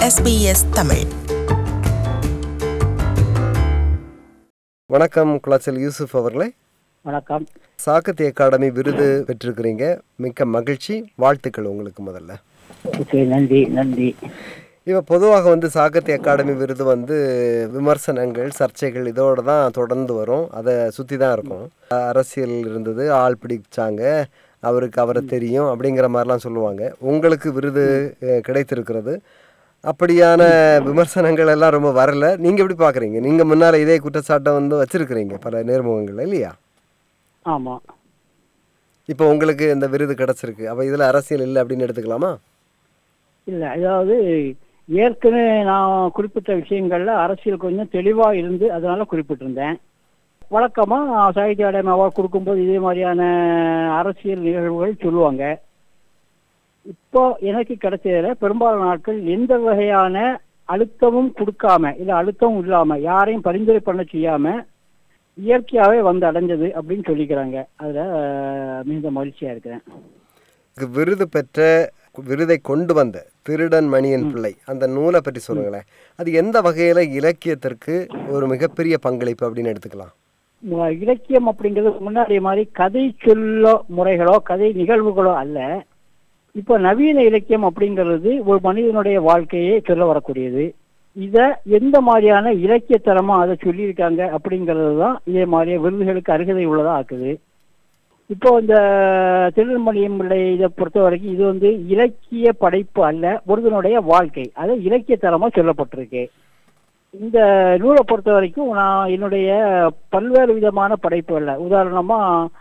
SBS Tamil வணக்கம் குளச்சல் யூசுப் அவர்களே வணக்கம் சாகித்ய அகாடமி விருது பெற்றிருக்கிறீங்க மிக்க மகிழ்ச்சி வாழ்த்துக்கள் உங்களுக்கு முதல்ல ஓகே நன்றி நன்றி இப்போ பொதுவாக வந்து சாகித்ய அகாடமி விருது வந்து விமர்சனங்கள் சர்ச்சைகள் இதோட தான் தொடர்ந்து வரும் அதை சுற்றி தான் இருக்கும் அரசியல் இருந்தது ஆள் பிடிச்சாங்க அவருக்கு அவரை தெரியும் அப்படிங்கிற மாதிரிலாம் சொல்லுவாங்க உங்களுக்கு விருது அஹ், கிடைத்திருக்கிறது அப்படியான விமர்சனங்கள் எல்லாம் ரொம்ப வரல நீங்கள் எப்படி பார்க்குறீங்க நீங்கள் முன்னால் இதே குற்றச்சாட்டை வந்து வச்சிருக்கிறீங்க பல நேர்முகங்கள் இல்லையா ஆமாம் இப்போ உங்களுக்கு இந்த விருது கிடைச்சிருக்கு அப்போ இதில் அரசியல் இல்லை அப்படின்னு எடுத்துக்கலாமா இல்லை அதாவது ஏற்கனவே நான் குறிப்பிட்ட விஷயங்கள்ல அரசியல் கொஞ்சம் தெளிவாக இருந்து அதனால குறிப்பிட்டிருந்தேன் வழக்கமாக சாகித்ய அகாடமி அவார்ட் கொடுக்கும்போது இதே மாதிரியான அரசியல் நிகழ்வுகள் சொல்லுவாங்க இப்போ எனக்கு கிடைச்சதுல பெரும்பாலான நாட்கள் எந்த வகையான அழுத்தமும் கொடுக்காம இல்லை அழுத்தமும் இல்லாம யாரையும் பரிந்துரை பண்ண செய்யாம இயற்கையாவே வந்து அடைஞ்சது அப்படின்னு சொல்லிக்கிறாங்க அதுல அஹ், மிகுந்த மகிழ்ச்சியா இருக்கிறேன் இதுக்கு விருது பெற்ற விருதை கொண்டு வந்த திருடன் மணியன் பிள்ளை அந்த நூலை பற்றி சொல்லுங்களேன் அது எந்த வகையில் இலக்கியத்திற்கு ஒரு மிகப்பெரிய பங்களிப்பு அப்படின்னு எடுத்துக்கலாம் மு- இலக்கியம் அப்படிங்கிறது முன்னாடி மாதிரி கதை சொல்ல முறைகளோ கதை நிகழ்வுகளோ அல்ல இப்போ நவீன இலக்கியம் அப்படிங்கிறது ஒரு மனிதனுடைய வாழ்க்கையை சொல்ல வரக்கூடியது இத எந்த மாதிரியான இலக்கிய தரமா அதை சொல்லியிருக்காங்க அப்படிங்கிறது தான் இதே மாதிரியே விருதுகளுக்கு அருகதை உள்ளதா ஆக்குது இப்போ இந்த திருநெல்மணியம் பிள்ளை இதை பொறுத்த வரைக்கும் இது வந்து இலக்கிய படைப்பு அல்ல ஒருவனுடைய வாழ்க்கை அது இலக்கிய தரமா சொல்லப்பட்டிருக்கு இந்த நூலை பொறுத்த வரைக்கும் நான் என்னுடைய பல்வேறு விதமான படைப்புகள்ல உதாரணமா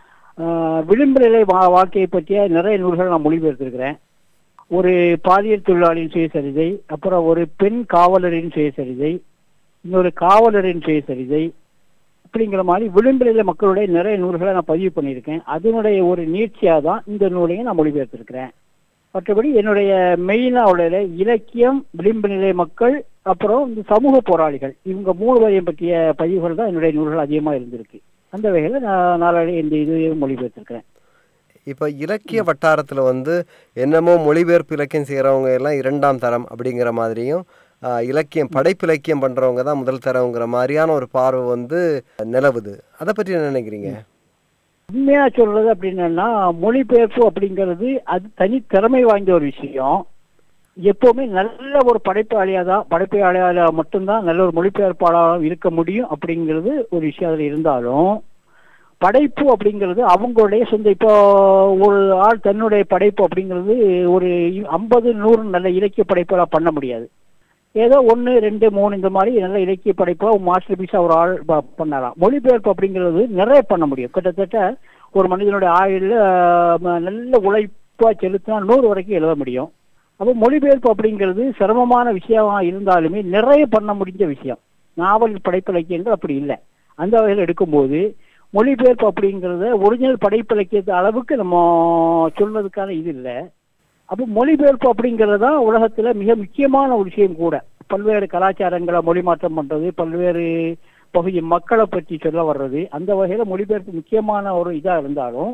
ஆஹ், விளிம்பு நிலை வா- வாழ்க்கையை பற்றிய நிறைய நூல்கள் நான் மொழிபெயர்த்திருக்கிறேன் ஒரு பாலியல் தொழிலாளியின் சுயசரிதை அப்புறம் ஒரு பெண் காவலரின் சுயசரிதை இன்னொரு காவலரின் சுயசரிதை அப்படிங்கிற மாதிரி விளிம்பு நிலை மக்களுடைய நிறைய நூல்களை நான் பதிவு பண்ணியிருக்கேன் அதனுடைய ஒரு நீட்சியாக தான் இந்த நூலையும் நான் மொழிபெயர்த்திருக்கிறேன் மற்றபடி என்னுடைய மெயினாக உள்ள இலக்கியம் விளிம்பு நிலை மக்கள் அப்புறம் இந்த சமூக போராளிகள் இவங்க மூணு வரையும் பற்றிய பதிவுகள் தான் என்னுடைய நூல்கள் அதிகமாக இருந்திருக்கு அந்த வகையில் நான் நாளை இந்த இது மொழிபெயர்த்திருக்கிறேன் இப்போ இலக்கிய வட்டாரத்தில் வந்து என்னமோ மொழிபெயர்ப்பு இலக்கியம் செய்கிறவங்க எல்லாம் இரண்டாம் தரம் அப்படிங்கிற மாதிரியும் ஆஹ், இலக்கியம் படைப்பு இலக்கியம் பண்ணுறவங்க தான் முதல் தரங்கிற மாதிரியான ஒரு பார்வை வந்து நிலவுது அதை பற்றி என்ன நினைக்கிறீங்க உண்மையா சொல்றது அப்படின்னா மொழிபெயர்ப்பு அப்படிங்கிறது அது தனி திறமை வாய்ந்த ஒரு விஷயம் எப்பவுமே நல்ல ஒரு படைப்பாளியா தான் படைப்பாளியால மட்டும்தான் நல்ல ஒரு மொழிபெயர்ப்பாளராக இருக்க முடியும் அப்படிங்கிறது ஒரு விஷயம் அதுல இருந்தாலும் படைப்பு அப்படிங்கிறது அவங்களுடைய சொந்த இப்போ ஒரு ஆள் தன்னுடைய படைப்பு அப்படிங்கிறது ஒரு ஐம்பது நூறு நல்ல இலக்கிய படைப்புகளா பண்ண முடியாது ஏதோ ஒன்று ரெண்டு மூணு இந்த மாதிரி நல்ல இலக்கிய படைப்பா மாஸ்டர் பீஸா ஒரு ஆள் ப- பண்ணலாம் மொழிபெயர்ப்பு அப்படிங்கிறது நிறைய பண்ண முடியும் கிட்டத்தட்ட ஒரு மனிதனுடைய ஆயுள்ல ஆஹ், ம- நல்ல உழைப்பா செலுத்தினா நூறு வரைக்கும் எழுத முடியும் அப்போ மொழிபெயர்ப்பு அப்படிங்கிறது சிரமமான விஷயமா இருந்தாலுமே நிறைய பண்ண முடிஞ்ச விஷயம் நாவல் படைப்பு இலக்கியங்கள் அப்படி இல்லை அந்த வகையில் எடுக்கும்போது மொழிபெயர்ப்பு அப்படிங்கிறத ஒரிஜினல் படைப்பு இலக்கியத்து அளவுக்கு நம்ம சொல்வதற்கான இது இல்லை அப்போ மொழிபெயர்ப்பு அப்படிங்கிறது தான் உலகத்துல மிக முக்கியமான ஒரு விஷயம் கூட பல்வேறு கலாச்சாரங்களை மொழி மாற்றம் பண்றது பல்வேறு பகுதி மக்களை பற்றி சொல்ல வர்றது அந்த வகையில மொழிபெயர்ப்பு முக்கியமான ஒரு இதா இருந்தாலும்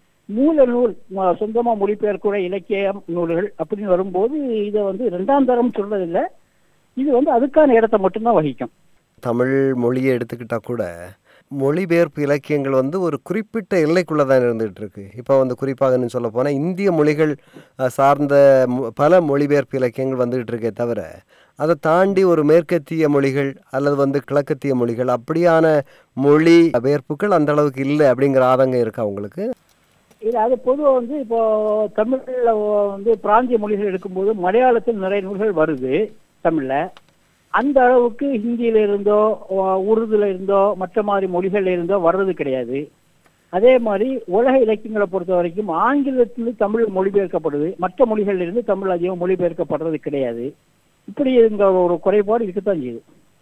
மூல நூல் ம- சொந்தமா மொழிபெயர்க்கூட இலக்கியம் நூல்கள் அப்படின்னு வரும்போது இதை வந்து இரண்டாம் தரம் சொல்றதில்லை இது வந்து அதுக்கான இடத்தை மட்டும்தான் வகிக்கும் தமிழ் மொழியை எடுத்துக்கிட்டா கூட மொழிபெயர்ப்பு இலக்கியங்கள் வந்து ஒரு குறிப்பிட்ட எல்லைக்குள்ளே தான் இருந்துகிட்டு இருக்கு இப்போ வந்து குறிப்பாக சொல்ல போனால் இந்திய மொழிகள் அஹ், சார்ந்த மொ- பல மொழிபெயர்ப்பு இலக்கியங்கள் வந்துகிட்டு இருக்கே தவிர அதை தாண்டி ஒரு மேற்கத்திய மொழிகள் அல்லது வந்து கிழக்கத்திய மொழிகள் அப்படியான மொழி பெயர்ப்புகள் அந்த அளவுக்கு இல்லை அப்படிங்கிற ஆதங்கம் இருக்கா உங்களுக்கு இது அது பொதுவாக வந்து இப்போ தமிழ்ல வந்து பிராந்திய மொழிகள் எடுக்கும்போது மலையாளத்தில் நிறைய நூல்கள் வருது தமிழ்ல அந்த அளவுக்கு ஹிந்தியில இருந்தோ உ- உருதுல இருந்தோ மற்ற மாதிரி மொழிகள்ல இருந்தோ வர்றது கிடையாது அதே மாதிரி உலக இலக்கியங்களை பொறுத்த வரைக்கும் ஆங்கிலத்திலிருந்து தமிழ் மொழிபெயர்க்கப்படுது மற்ற மொழிகள்ல இருந்து தமிழ் அதிகம் மொழிபெயர்க்கப்படுறது கிடையாது இப்படி இந்த ஒரு குறைபாடு இருக்கத்தான் செய்யுது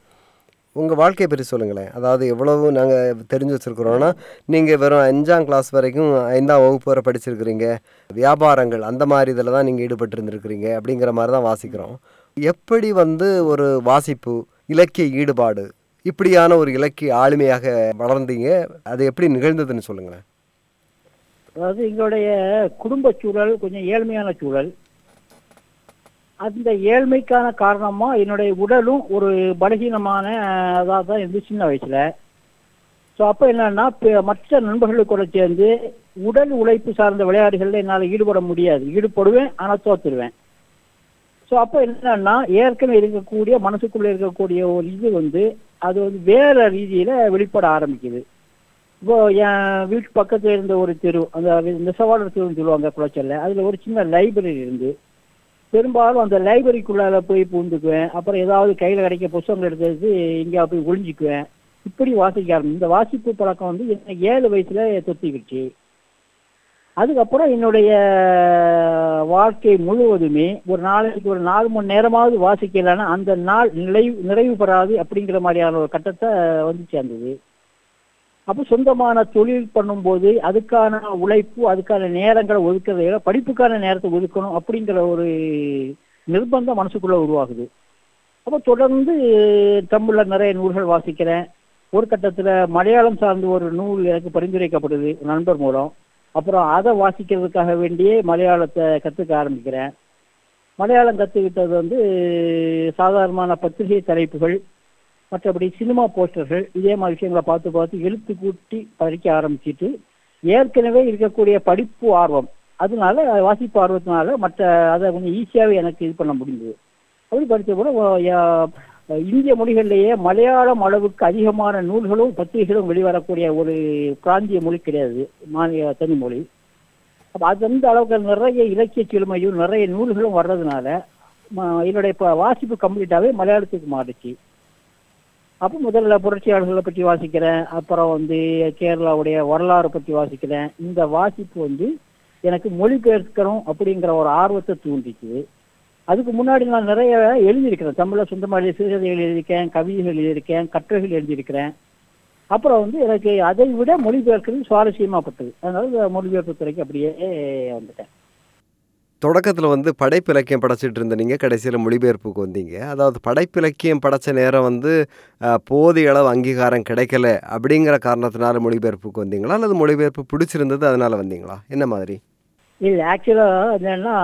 உங்கள் வாழ்க்கையை பற்றி சொல்லுங்களேன் அதாவது எவ்வளவு நாங்கள் தெரிஞ்சு வச்சுருக்குறோன்னா நீங்கள் வெறும் அஞ்சாம் கிளாஸ் வரைக்கும் ஐந்தாம் வகுப்பு வரை படிச்சிருக்கிறீங்க வியாபாரங்கள் அந்த மாதிரி இதில் தான் நீங்கள் ஈடுபட்டு இருந்திருக்கிறீங்க அப்படிங்கிற மாதிரி தான் வாசிக்கிறோம் எப்படி வந்து ஒரு வாசிப்பு இலக்கிய ஈடுபாடு இப்படியான ஒரு இலக்கிய ஆளுமையாக வளர்ந்தீங்க அது எப்படி நிகழ்ந்ததுன்னு சொல்லுங்களேன் அதாவது எங்களுடைய குடும்ப சூழல் கொஞ்சம் ஏழ்மையான சூழல் அந்த ஏழ்மைக்கான காரணமா என்னுடைய உடலும் ஒரு பலகீனமான அதாக தான் இருந்து சின்ன வயசுல ஸோ அப்போ என்னன்னா ப- மற்ற நண்பர்களுக்கு கூட சேர்ந்து உடல் உழைப்பு சார்ந்த விளையாட்டுகளில் என்னால் ஈடுபட முடியாது ஈடுபடுவேன் ஆனால் தோத்துருவேன் ஸோ அப்போ என்னன்னா ஏற்கனவே இருக்கக்கூடிய மனசுக்குள்ள இருக்கக்கூடிய ஒரு இது வந்து அது வந்து வேற ரீதியில வெளிப்பட ஆரம்பிக்குது இப்போ என் வீட்டு பக்கத்துல இருந்த ஒரு தெரு அந்த நெசவாளர் தெருன்னு சொல்லுவாங்க குளச்சல்ல அதுல ஒரு சின்ன லைப்ரரி இருந்து பெரும்பாலும் அந்த லைப்ரரிக்குள்ளால போய் பூந்துக்குவேன் அப்புறம் ஏதாவது கையில கிடைக்க புத்தகங்கள் எடுத்து இங்கே போய் ஒளிஞ்சிக்குவேன் இப்படி வாசிக்க ஆரம்பி இந்த வாசிப்பு பழக்கம் வந்து எனக்கு ஏழு வயசுல தொத்திக்கிடுச்சு அதுக்கப்புறம் என்னுடைய வாழ்க்கை முழுவதுமே ஒரு நாளைக்கு ஒரு நாலு மணி நேரமாவது வாசிக்கலைன்னா அந்த நாள் நிறைவு நிறைவு பெறாது அப்படிங்கிற மாதிரியான ஒரு கட்டத்தை வந்து சேர்ந்தது அப்போ சொந்தமான தொழில் பண்ணும்போது அதுக்கான உழைப்பு அதுக்கான நேரங்களை ஒதுக்கிறதை விட படிப்புக்கான நேரத்தை ஒதுக்கணும் அப்படிங்கிற ஒரு நிர்பந்தம் மனசுக்குள்ள உருவாகுது அப்போ தொடர்ந்து தமிழ்ல நிறைய நூல்கள் வாசிக்கிறேன் ஒரு கட்டத்துல மலையாளம் சார்ந்த ஒரு நூல் எனக்கு பரிந்துரைக்கப்படுது ஒரு நண்பர் மூலம் அப்புறம் அதை வாசிக்கிறதுக்காக வேண்டியே மலையாளத்தை கத்துக்க ஆரம்பிக்கிறேன் மலையாளம் கத்துக்கிட்டது வந்து சாதாரணமான பத்திரிகை தலைப்புகள் மற்றபடி சினிமா போஸ்டர்கள் இதே மாதிரி விஷயங்களை பார்த்து பார்த்து எழுத்து கூட்டி படிக்க ஆரம்பிச்சிட்டு ஏற்கனவே இருக்கக்கூடிய படிப்பு ஆர்வம் அதனால வாசிப்பு ஆர்வத்தினால மற்ற அதை கொஞ்சம் ஈஸியாகவே எனக்கு இது பண்ண முடிஞ்சது அப்படி படித்த கூட ஓ- யா- இந்திய மொழிகளிலேயே மலையாளம் அளவுக்கு அதிகமான நூல்களும் பத்திரிகைகளும் வெளிவரக்கூடிய ஒரு பிராந்திய மொழி கிடையாது மாநில தனி மொழி அப்போ அது அந்த அளவுக்கு நிறைய இலக்கிய செழுமையும் நிறைய நூல்களும் வர்றதுனால ம- என்னுடைய இப்போ வாசிப்பு கம்ப்ளீட்டாகவே மலையாளத்துக்கு மாறுச்சு அப்போ முதல்ல புரட்சியாளர்களை பற்றி வாசிக்கிறேன் அப்புறம் வந்து கேரளாவுடைய வரலாறு பற்றி வாசிக்கிறேன் இந்த வாசிப்பு வந்து எனக்கு மொழிபெயர்க்கணும் அப்படிங்கிற ஒரு ஆர்வத்தை தூண்டிச்சு அதுக்கு முன்னாடி நான் நிறைய எழுதியிருக்கிறேன் தமிழில் சொந்தமாக எழுதி சிறுகதைகள் எழுதியிருக்கேன் கவிதைகள் எழுதியிருக்கேன் கட்டுரைகள் எழுதியிருக்கிறேன் அப்புறம் வந்து எனக்கு அதை விட மொழிபெயர்க்கிறது சுவாரஸ்யமாப்பட்டது அதனால இந்த மொழிபெயர்ப்பு துறைக்கு அப்படியே வந்துட்டேன் தொடக்கத்தில் வந்து படைப்பிலக்கியம் படைச்சிட்டு இருந்த நீங்கள் கடைசியில் மொழிபெயர்ப்புக்கு வந்தீங்க அதாவது படைப்பிலக்கியம் படைச்ச நேரம் வந்து அஹ், போதிய அளவு அங்கீகாரம் கிடைக்கல அப்படிங்கிற காரணத்தினால மொழிபெயர்ப்புக்கு வந்தீங்களா அல்லது மொழிபெயர்ப்பு பிடிச்சிருந்தது அதனால வந்தீங்களா என்ன மாதிரி இல்லை ஆக்சுவலாக என்னன்னா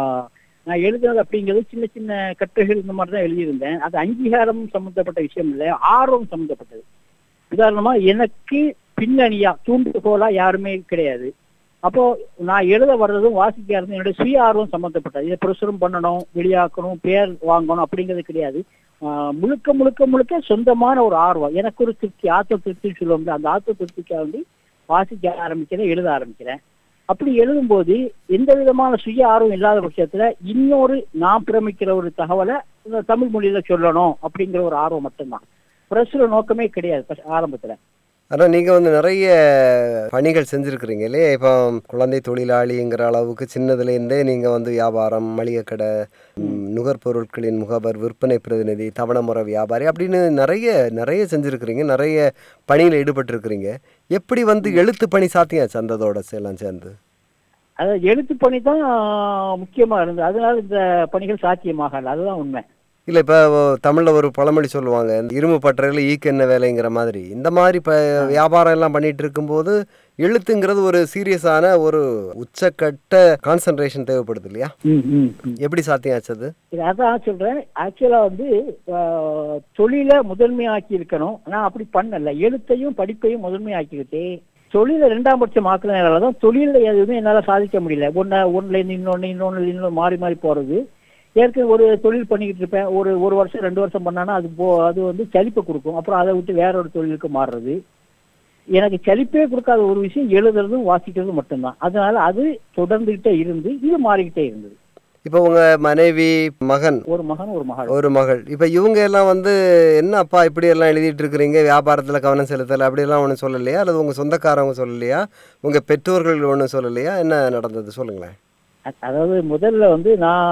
நான் எழுதுனது அப்படிங்கிறது சின்ன சின்ன கட்டுரைகள் இந்த மாதிரி தான் எழுதியிருந்தேன் அது அங்கீகாரம் சம்மந்தப்பட்ட விஷயம் இல்லை ஆர்வம் சம்மந்தப்பட்டது உதாரணமா எனக்கு பின்னணியா தூண்டுகோலா யாருமே கிடையாது அப்போ நான் எழுத வர்றதும் வாசிக்க இருந்ததும் என்னுடைய சுய ஆர்வம் சம்மந்தப்பட்டது இதை பிரசுரம் பண்ணணும் வெளியாக்கணும் பேர் வாங்கணும் அப்படிங்கிறது கிடையாது ஆஹ் முழுக்க முழுக்க முழுக்க சொந்தமான ஒரு ஆர்வம் எனக்கு ஒரு திருப்தி ஆத்த திருப்தின்னு சொல்லுவோம்ல அந்த ஆத்த திருப்திக்காக வந்து வாசிக்க ஆரம்பிக்கிறேன் எழுத ஆரம்பிக்கிறேன் அப்படி எழுதும்போது எந்த விதமான சுய ஆர்வம் இல்லாத பட்சத்துல இன்னொரு நான் பிரமிக்கிற ஒரு தகவலை இந்த தமிழ் மொழியில சொல்லணும் அப்படிங்கிற ஒரு ஆர்வம் மட்டும்தான் பிரசுர நோக்கமே கிடையாது first ஆரம்பத்துல ஆனால் நீங்கள் வந்து நிறைய பணிகள் செஞ்சுருக்கிறீங்க இல்லையா இப்போ குழந்தை தொழிலாளிங்கிற அளவுக்கு சின்னதுலேருந்தே நீங்கள் வந்து வியாபாரம் மளிகை கடை ம், நுகர்பொருட்களின் முகவர் விற்பனை பிரதிநிதி தவணமுறை வியாபாரி அப்படின்னு நிறைய நிறைய செஞ்சுருக்கிறீங்க நிறைய பணியில் ஈடுபட்டிருக்கிறீங்க எப்படி வந்து எழுத்து பணி சாத்தியாச்சு அந்த அதோட எல்லாம் சேர்ந்து அதாவது எழுத்து பணி தான் முக்கியமா இருந்தது அதனால இந்த பணிகள் சாத்தியமாகல அதுதான் உண்மை இல்லை இப்போ தமிழில் ஒரு பழமொழி சொல்லுவாங்க இந்த இரும்பு பட்டறையில் ஈக்கு என்ன வேலைங்கிற மாதிரி இந்த மாதிரி இப்போ வியாபாரம் எல்லாம் பண்ணிட்டு இருக்கும்போது எழுத்துங்கிறது ஒரு சீரியஸான ஒரு உச்சக்கட்ட கான்சன்ட்ரேஷன் தேவைப்படுது இல்லையா ம், ம், ம். எப்படி சாத்தியாச்சு அது இது அதான் சொல்றேன் ஆக்சுவலா வந்து ஆஹ், தொழிலை முதன்மையாக்கி இருக்கணும் நான் அப்படி பண்ணல எழுத்தையும் படிப்பையும் முதன்மையாக்கிக்கிட்டு தொழிலை ரெண்டாம் பட்சம் ஆக்குறதுனால தான் தொழில எதுவுமே என்னால சாதிக்க முடியல ஒன்ன ஒண்ணுல இருந்து இன்னொன்னு இன்னொன்னு இன்னொன்று மாறி மாறி போறது ஏற்கனவே ஒரு தொழில் பண்ணிக்கிட்டு இருப்பேன் ஒரு ஒரு வருஷம் ரெண்டு வருஷம் பண்ணானா அது போ அது வந்து சலிப்பை கொடுக்கும் அப்புறம் அதை விட்டு வேற ஒரு தொழிலுக்கு மாறுறது எனக்கு சலிப்பே கொடுக்காத ஒரு விஷயம் எழுதுறதும் வாசிக்கிறதும் மட்டும்தான் அதனால அது தொடர்ந்துகிட்டே இருந்து இது மாறிக்கிட்டே இருந்தது இப்போ உங்கள் மனைவி மகன் ஒரு மகன் ஒரு மகள் ஒரு மகள் இப்போ இவங்க எல்லாம் வந்து என்ன அப்பா இப்படி எல்லாம் எழுதிட்டு இருக்கிறீங்க வியாபாரத்தில் கவனம் செலுத்தலை அப்படியெல்லாம் ஒன்றும் சொல்லலையா அல்லது உங்கள் சொந்தக்காரவங்க சொல்லலையா உங்கள் பெற்றோர்கள் ஒன்றும் சொல்லலையா என்ன நடந்தது சொல்லுங்களேன் அ- அதாவது முதல்ல வந்து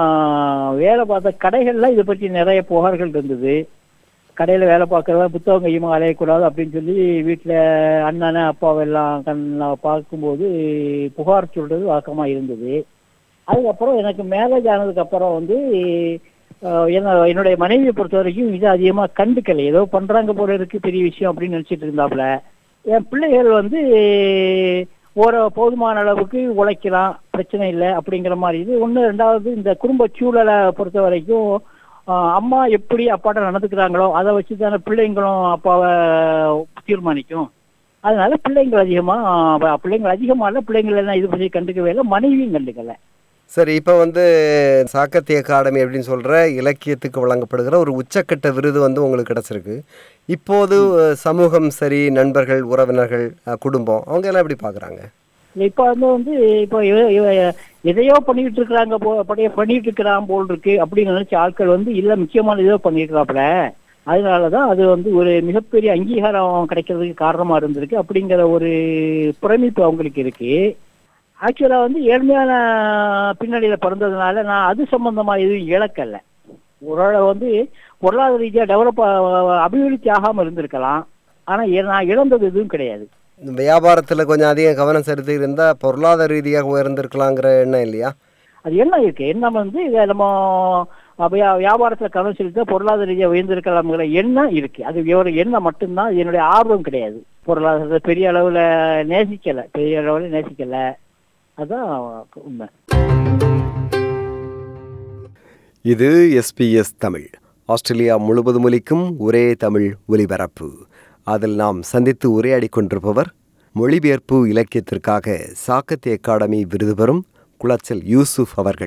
நான் வேலை பார்த்த கடைகள்ல இதை பற்றி நிறைய புகார்கள் இருந்தது கடையில வேலை பார்க்கறதா புத்தகம் கையுமா அலையக்கூடாது அப்படின்னு சொல்லி வீட்டுல அண்ணனை அப்பாவெல்லாம் கண் பார்க்கும்போது புகார் சொல்றது வழக்கமா இருந்தது அதுக்கப்புறம் எனக்கு மேரேஜ் ஆனதுக்கு அப்புறம் வந்து அஹ், என்ன என்னுடைய மனைவியை பொறுத்த வரைக்கும் இது அதிகமா கண்டுக்கல ஏதோ பண்றாங்க போல இருக்கு பெரிய விஷயம் அப்படின்னு நினைச்சிட்டு இருந்தாப்புல என் பிள்ளைகள் வந்து ஒரு போதுமான அளவுக்கு உழைக்கலாம் பிரச்சனை இல்லை அப்படிங்கிற மாதிரி இது ஒன்று ரெண்டாவது இந்த குடும்ப சூழலை பொறுத்த வரைக்கும் ஆஹ், அம்மா எப்படி அப்பாட்ட நடந்துக்கிறாங்களோ அதை வச்சு தானே பிள்ளைங்களும் அப்பாவை தீர்மானிக்கும் அதனால பிள்ளைங்கள் அதிகமா ஆஹ், பிள்ளைங்கள் அதிகமா இல்லை பிள்ளைங்கள் எல்லாம் இது பற்றி கண்டுக்கவே இல்லை மனைவியும் கண்டுக்கல சரி இப்போ வந்து சாக்கத்தி அகாடமி அப்படின்னு சொல்கிற இலக்கியத்துக்கு வழங்கப்படுகிற ஒரு உச்சக்கட்ட விருது வந்து உங்களுக்கு கிடச்சிருக்கு இப்போது அஹ், சமூகம் சரி நண்பர்கள் உறவினர்கள் அஹ், குடும்பம் அவங்க எல்லாம் எப்படி பார்க்குறாங்க இப்போ வந்து வந்து இப்போ இவ- இவ- எதையோ பண்ணிட்டு இருக்கிறாங்க போ படைய பண்ணிட்டு இருக்கிறான் போல் இருக்கு அப்படின்னு நினைச்ச ஆட்கள் வந்து இல்ல முக்கியமான ஏதோ பண்ணிருக்காப்புல அதனாலதான் அது வந்து ஒரு மிகப்பெரிய அங்கீகாரம் கிடைக்கிறதுக்கு காரணமா இருந்திருக்கு அப்படிங்கிற ஒரு பிரமிப்பு அவங்களுக்கு இருக்கு ஆக்சுவலா வந்து ஏழ்மையான பின்னணியில பிறந்ததுனால நான் அது சம்பந்தமா எதுவும் இழக்கல ஒரு வந்து பொருளாதார ரீதியா டெவலப் அபிவிருத்தி ஆகாம இருந்திருக்கலாம் ஆனா எ- நான் இழந்தது எதுவும் கிடையாது வியாபாரத்தில் கொஞ்சம் அதிகம் கவனம் செலுத்தி இருந்தால் பொருளாதார ரீதியாக உயர்ந்திருக்கலாங்கிற எண்ணம் இல்லையா அது என்ன இருக்கு எண்ணம் வந்து இதை நம்ம வியா- வியாபாரத்துல கவனம் செலுத்த பொருளாதார ரீதியாக உயர்ந்திருக்கலாம்ங்கிற எண்ணம் இருக்கு அது ஒரு எண்ணம் மட்டும்தான் இது என்னுடைய ஆர்வம் கிடையாது பொருளாதாரத்தை பெரிய அளவுல நேசிக்கல பெரிய அளவுல நேசிக்கல அதான் உண்மை இது எஸ்பிஎஸ் தமிழ் ஆஸ்திரேலியா முழுவதும் ஒலிக்கும் ஒரே தமிழ் ஒலிபரப்பு அதில் நாம் சந்தித்து உரையாடி கொண்டிருப்பவர் மொழிபெயர்ப்பு இலக்கியத்திற்காக சாக்கத்தி அகாடமி விருது பெறும் குளச்சல் யூசுப் அவர்கள்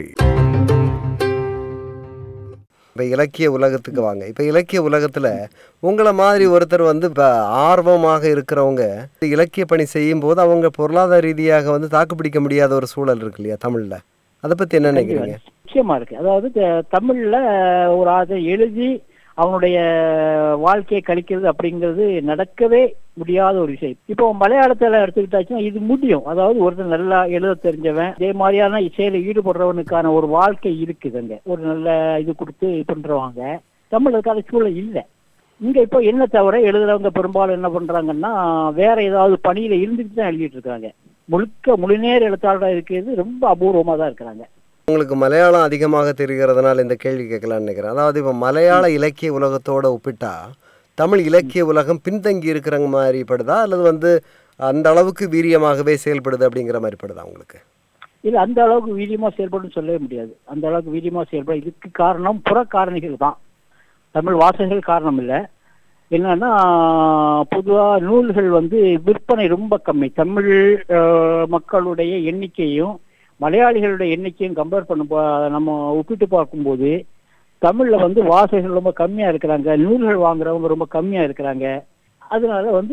இப்போ இலக்கிய உலகத்துக்கு வாங்க இப்போ இலக்கிய உலகத்தில் உங்களை மாதிரி ஒருத்தர் வந்து இப்போ ஆர்வமாக இருக்கிறவங்க இலக்கிய பணி செய்யும் போது அவங்க பொருளாதார ரீதியாக வந்து தாக்குப்பிடிக்க முடியாத ஒரு சூழல் இருக்கு இல்லையா தமிழில் அதை பற்றி என்ன நினைக்கிறீங்க நிச்சயமா இருக்கு அதாவது த- தமிழ்ல ஒரு அதை எழுதி அவனுடைய வாழ்க்கையை கழிக்கிறது அப்படிங்கிறது நடக்கவே முடியாத ஒரு விஷயம் இப்போ மலையாளத்துல எடுத்துக்கிட்டாச்சுன்னா இது முடியும் அதாவது ஒருத்தர் நல்லா எழுத தெரிஞ்சவன் இதே மாதிரியான இசையில ஈடுபடுறவனுக்கான ஒரு வாழ்க்கை இருக்குது அங்க ஒரு நல்ல இது கொடுத்து பண்றவங்க தமிழுக்கான சூழல் இல்லை இங்க இப்போ என்ன தவிர எழுதுறவங்க பெரும்பாலும் என்ன பண்றாங்கன்னா வேற ஏதாவது பணியில இருந்துட்டு தான் எழுதிட்டு இருக்காங்க முழுக்க முழுநேர எழுத்தாளராக இருக்கிறது ரொம்ப அபூர்வமா தான் இருக்கிறாங்க உங்களுக்கு மலையாளம் அதிகமாக தெரிகிறதுனால இந்த கேள்வி கேட்கலாம்னு நினைக்கிறேன் அதாவது இப்போ மலையாள இலக்கிய உலகத்தோட ஒப்பிட்டா தமிழ் இலக்கிய உலகம் பின்தங்கி இருக்கிற மாதிரி படுதா அல்லது வந்து அந்த அளவுக்கு வீரியமாகவே செயல்படுது அப்படிங்கிற மாதிரி படுதா உங்களுக்கு இல்ல அந்த அளவுக்கு வீரியமா செயல்படும் சொல்லவே முடியாது அந்த அளவுக்கு வீரியமா செயல்பட இதுக்கு காரணம் புற காரணிகள் தான் தமிழ் வாசகர்கள் காரணம் இல்லை என்னன்னா பொதுவா நூல்கள் வந்து விற்பனை ரொம்ப கம்மி தமிழ் அஹ், மக்களுடைய எண்ணிக்கையும் மலையாளிகளுடைய எண்ணிக்கையும் கம்பேர் பண்ணும் போ- நம்ம ஒப்பிட்டு பார்க்கும்போது தமிழ்ல வந்து வாசகர்கள் ரொம்ப கம்மியா இருக்கிறாங்க நூல்கள் வாங்குறவங்க ரொம்ப கம்மியா இருக்கிறாங்க அதனால வந்து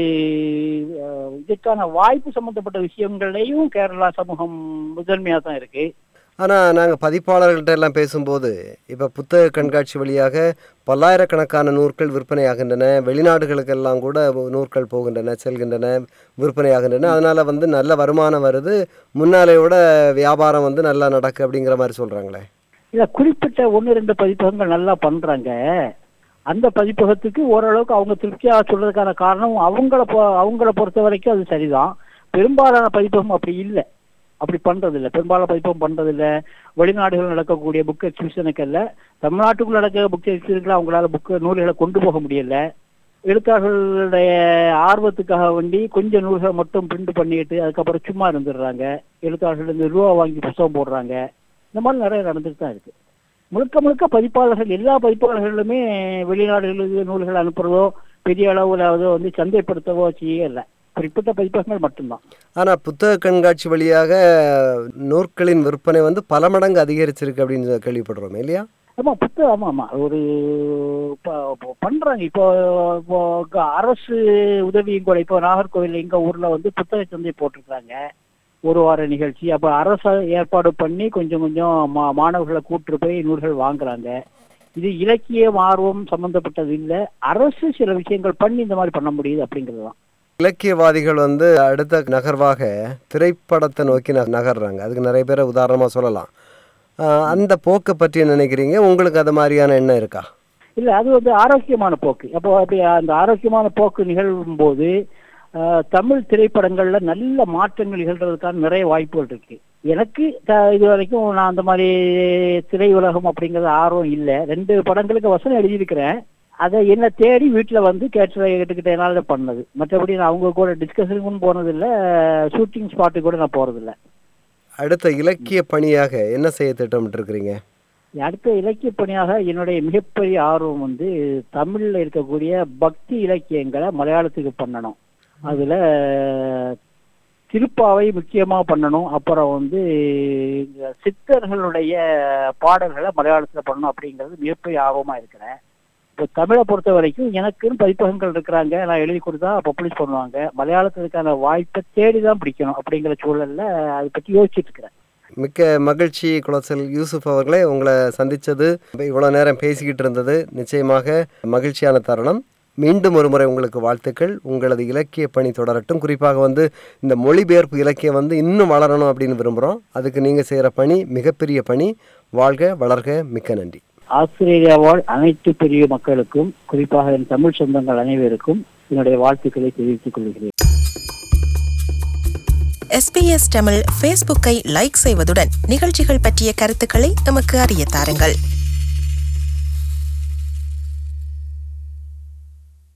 அஹ், இதுக்கான வாய்ப்பு சம்பந்தப்பட்ட விஷயங்களையும் கேரளா சமூகம் முதன்மையா தான் இருக்கு ஆனால் நாங்கள் பதிப்பாளர்கள்ட்ட எல்லாம் பேசும்போது இப்போ புத்தக கண்காட்சி வழியாக பல்லாயிரக்கணக்கான நூற்கள் விற்பனையாகின்றன வெளிநாடுகளுக்கெல்லாம் கூட நூற்கள் போகின்றன செல்கின்றன விற்பனையாகின்றன அதனால் வந்து நல்ல வருமானம் வருது முன்னாலேயோட வியாபாரம் வந்து நல்லா நடக்கு அப்படிங்கிற மாதிரி சொல்கிறாங்களே இல்ல குறிப்பிட்ட ஒன்று ரெண்டு பதிப்பகங்கள் நல்லா பண்றாங்க அந்த பதிப்பகத்துக்கு ஓரளவுக்கு அவங்க திருப்தியாக சொல்றதுக்கான காரணம் அவங்கள பொ- அவங்கள பொறுத்த வரைக்கும் அது சரிதான் பெரும்பாலான பதிப்பகம் அப்படி இல்லை அப்படி பண்றது இல்லை பெரும்பாலான பதிப்பகம் பண்றது இல்லை வெளிநாடுகள் நடக்கக்கூடிய புக் எக்ஸிபிஷனுக்கு இல்லை தமிழ்நாட்டுக்குள்ள நடக்கிற புக் எக்ஸிபிஷனுக்கு அவங்களால புக்கு நூல்களை கொண்டு போக முடியல எழுத்தாளர்களுடைய ஆர்வத்துக்காக வேண்டி கொஞ்சம் நூல்களை மட்டும் பிரிண்ட் பண்ணிட்டு அதுக்கப்புறம் சும்மா இருந்துடுறாங்க எழுத்தாளர்கள் இந்த ரூபா வாங்கி புத்தகம் போடுறாங்க இந்த மாதிரி நிறைய நடந்துட்டு தான் இருக்கு முழுக்க முழுக்க பதிப்பாளர்கள் எல்லா பதிப்பாளர்களுமே வெளிநாடுகளுக்கு நூல்கள் அனுப்புறதோ பெரிய அளவுல அதோ வந்து சந்தைப்படுத்தவோ செய்யல குறிப்பிட்ட பதிப்பகங்கள் மட்டும்தான் ஆனால் புத்தக கண்காட்சி வழியாக நூற்களின் விற்பனை வந்து பல மடங்கு அதிகரிச்சிருக்கு அப்படின்னு கேள்விப்படுறோம் இல்லையா ஆமா புத்தகம் ஆமா ஆமா ஒரு ப- ப- பண்றாங்க இப்போ இப்போ க- அரசு உதவியும் கூட இப்போ நாகர்கோவில் எங்க ஊர்ல வந்து புத்தக சந்தை போட்டிருக்காங்க ஒரு வார நிகழ்ச்சி அப்ப அரசு ஏற்பாடு பண்ணி கொஞ்சம் கொஞ்சம் மா மாணவர்களை கூட்டு போய் நூல்கள் வாங்குறாங்க இது இலக்கியம் ஆர்வம் சம்பந்தப்பட்டது இல்ல அரசு சில விஷயங்கள் பண்ணி இந்த மாதிரி பண்ண முடியுது அப்படிங்கிறது தான் இலக்கியவாதிகள் வந்து அடுத்த நகர்வாக திரைப்படத்தை நோக்கி ந- நகர்றாங்க அதுக்கு நிறைய பேரை உதாரணமாக சொல்லலாம் ஆஹ் அந்த போக்கை பற்றி என்ன நினைக்கிறீங்க உங்களுக்கு அது மாதிரியான எண்ணம் இருக்கா இல்ல அது வந்து ஆரோக்கியமான போக்கு அப்போ அப்படி அந்த ஆரோக்கியமான போக்கு நிகழும் போது ஆஹ், தமிழ் திரைப்படங்கள்ல நல்ல மாற்றங்கள் நிகழ்றதுக்கான நிறைய வாய்ப்புகள் இருக்கு எனக்கு த- இது வரைக்கும் நான் அந்த மாதிரி திரை உலகம் அப்படிங்கறது ஆர்வம் இல்லை ரெண்டு படங்களுக்கு வசனம் எழுதியிருக்கிறேன் அதை என்ன தேடி வீட்டில் வந்து கேட்டு கேட்டுக்கிட்டனால பண்ணது மற்றபடி நான் அவங்க கூட டிஸ்கஷனுக்கும் போனதில்லை ஷூட்டிங் ஸ்பாட்டு கூட நான் போகிறதில்ல அடுத்த இலக்கிய பணியாக என்ன செய்ய திட்டமிட்டிருக்கிறீங்க அடுத்த இலக்கிய பணியாக என்னுடைய மிகப்பெரிய ஆர்வம் வந்து தமிழில் இருக்கக்கூடிய பக்தி இலக்கியங்களை மலையாளத்துக்கு பண்ணணும் அதில் திருப்பாவை முக்கியமாக பண்ணணும் அப்புறம் வந்து இந்த சித்தர்களுடைய பாடல்களை மலையாளத்தில் பண்ணணும் அப்படிங்கிறது மிகப்பெரிய ஆர்வமாக இருக்கிறேன் இப்போ தமிழை பொறுத்த வரைக்கும் எனக்குன்னு பதிப்பகங்கள் இருக்கிறாங்க நான் எழுதி கொடுத்தா பப்ளிஷ் பண்ணுவாங்க மலையாளத்துக்கான வாய்ப்பை தேடி தான் பிடிக்கணும் அப்படிங்கிற சூழல்ல அதை பற்றி யோசிச்சுட்டு இருக்கிறேன் மிக்க மகிழ்ச்சி குளச்சல் யூசுப் அவர்களே உங்களை சந்தித்தது இவ்வளோ நேரம் பேசிக்கிட்டு இருந்தது நிச்சயமாக மகிழ்ச்சியான தருணம் மீண்டும் ஒரு முறை உங்களுக்கு வாழ்த்துக்கள் உங்களது இலக்கிய பணி தொடரட்டும் குறிப்பாக வந்து இந்த மொழிபெயர்ப்பு இலக்கியம் வந்து இன்னும் வளரணும் அப்படின்னு விரும்புகிறோம் அதுக்கு நீங்கள் செய்கிற பணி மிகப்பெரிய பணி வாழ்க வளர்க மிக்க நன்றி ஆஸ்திரேலியா வாழ் அனைத்து பெரிய மக்களுக்கும் குறிப்பாக என் தமிழ் சொந்தங்கள் அனைவருக்கும் என்னுடைய வாழ்த்துக்களை தெரிவித்துக் கொள்கிறேன் எஸ்பிஎஸ் தமிழ் ஃபேஸ்புக்கை லைக் செய்வதுடன் நிகழ்ச்சிகள் பற்றிய கருத்துக்களை எமக்கு அறிய தாருங்கள்